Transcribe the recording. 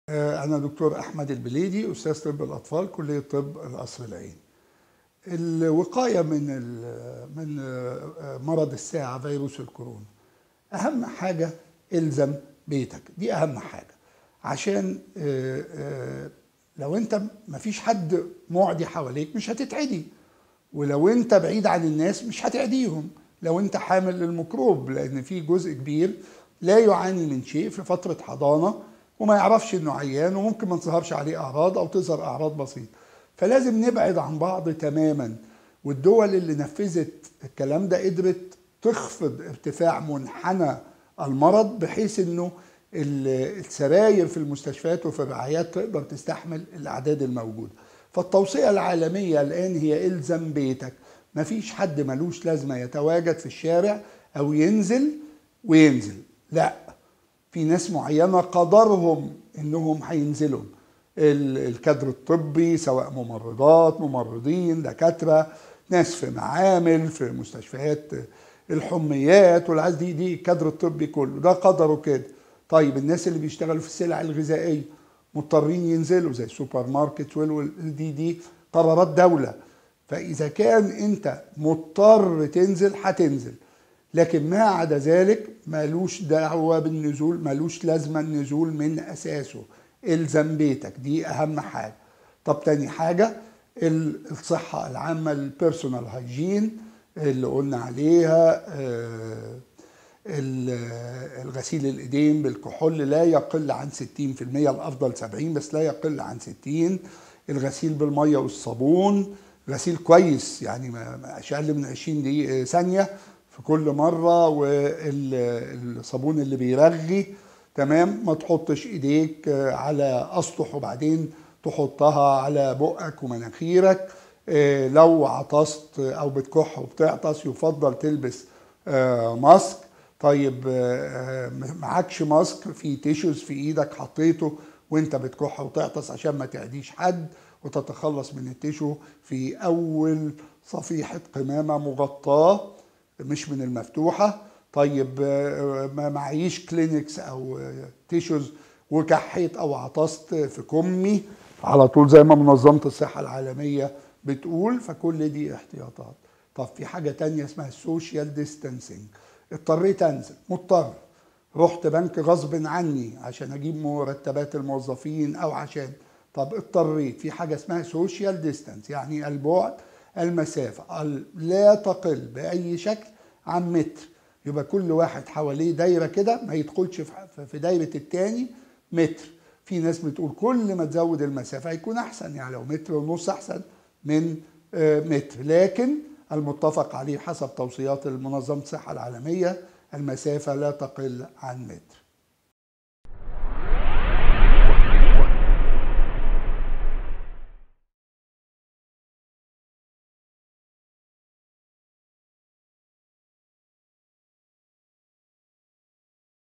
أنا دكتور أحمد البليدي أستاذ طب الأطفال كلية طب القصر العيني. الوقاية من من مرض الساعة فيروس الكورونا أهم حاجة إلزم بيتك دي أهم حاجة عشان لو أنت مفيش حد معدي حواليك مش هتتعدي ولو أنت بعيد عن الناس مش هتعديهم لو أنت حامل للميكروب لأن في جزء كبير لا يعاني من شيء في فترة حضانة وما يعرفش انه عيان وممكن ما تظهرش عليه اعراض او تظهر اعراض بسيطه فلازم نبعد عن بعض تماما والدول اللي نفذت الكلام ده قدرت تخفض ارتفاع منحنى المرض بحيث انه السراير في المستشفيات وفي الرعايات تقدر تستحمل الاعداد الموجوده فالتوصيه العالميه الان هي الزم بيتك مفيش حد ملوش لازمه يتواجد في الشارع او ينزل وينزل لا في ناس معينة قدرهم انهم هينزلوا الكادر الطبي سواء ممرضات ممرضين دكاترة ناس في معامل في مستشفيات الحميات والعاز دي دي الكادر الطبي كله ده قدره كده طيب الناس اللي بيشتغلوا في السلع الغذائية مضطرين ينزلوا زي السوبر ماركت دي دي قرارات دولة فإذا كان أنت مضطر تنزل هتنزل لكن ما عدا ذلك مالوش دعوة بالنزول مالوش لازمة النزول من أساسه الزم بيتك دي أهم حاجة طب تاني حاجة الصحة العامة البيرسونال هايجين اللي قلنا عليها الغسيل الايدين بالكحول لا يقل عن 60% الافضل 70 بس لا يقل عن 60 الغسيل بالميه والصابون غسيل كويس يعني مش اقل من 20 دقيقه ثانيه في كل مرة والصابون اللي بيرغي تمام ما تحطش ايديك على اسطح وبعدين تحطها على بقك ومناخيرك لو عطست او بتكح وبتعطس يفضل تلبس ماسك طيب معكش ماسك في تيشوز في ايدك حطيته وانت بتكح وتعطس عشان ما تعديش حد وتتخلص من التيشو في اول صفيحة قمامة مغطاه مش من المفتوحه طيب ما معيش كلينكس او تيشوز وكحيت او عطست في كمي على طول زي ما منظمه الصحه العالميه بتقول فكل دي احتياطات طب في حاجه تانية اسمها السوشيال ديستانسينج اضطريت انزل مضطر رحت بنك غصب عني عشان اجيب مرتبات الموظفين او عشان طب اضطريت في حاجه اسمها سوشيال ديستانس يعني البعد المسافة لا تقل بأي شكل عن متر يبقى كل واحد حواليه دايرة كده ما يدخلش في دايرة التاني متر في ناس بتقول كل ما تزود المسافة هيكون أحسن يعني لو متر ونص أحسن من متر لكن المتفق عليه حسب توصيات المنظمة الصحة العالمية المسافة لا تقل عن متر